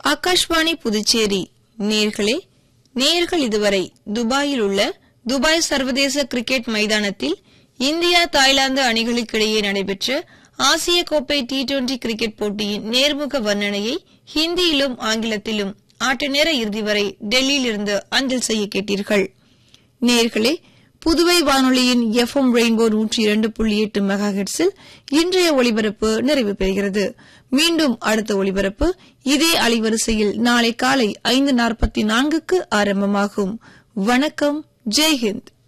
ஆகாஷ்வாணி புதுச்சேரி நேர்களே நேர்கள் இதுவரை துபாயில் உள்ள துபாய் சர்வதேச கிரிக்கெட் மைதானத்தில் இந்தியா தாய்லாந்து அணிகளுக்கிடையே நடைபெற்ற ஆசிய கோப்பை டி டுவெண்டி கிரிக்கெட் போட்டியின் நேர்முக வர்ணனையை ஹிந்தியிலும் ஆங்கிலத்திலும் ஆட்ட நேர இறுதி வரை டெல்லியிலிருந்து அஞ்சல் செய்ய கேட்டீர்கள் நேர்களே புதுவை வானொலியின் எஃப்எம் ரெயின்போ நூற்றி இரண்டு புள்ளி எட்டு மெகா ஹெட்ஸில் இன்றைய ஒலிபரப்பு நிறைவு பெறுகிறது மீண்டும் அடுத்த ஒலிபரப்பு இதே அலைவரிசையில் நாளை காலை ஐந்து நாற்பத்தி நான்குக்கு ஆரம்பமாகும் வணக்கம் ஜெய்ஹிந்த்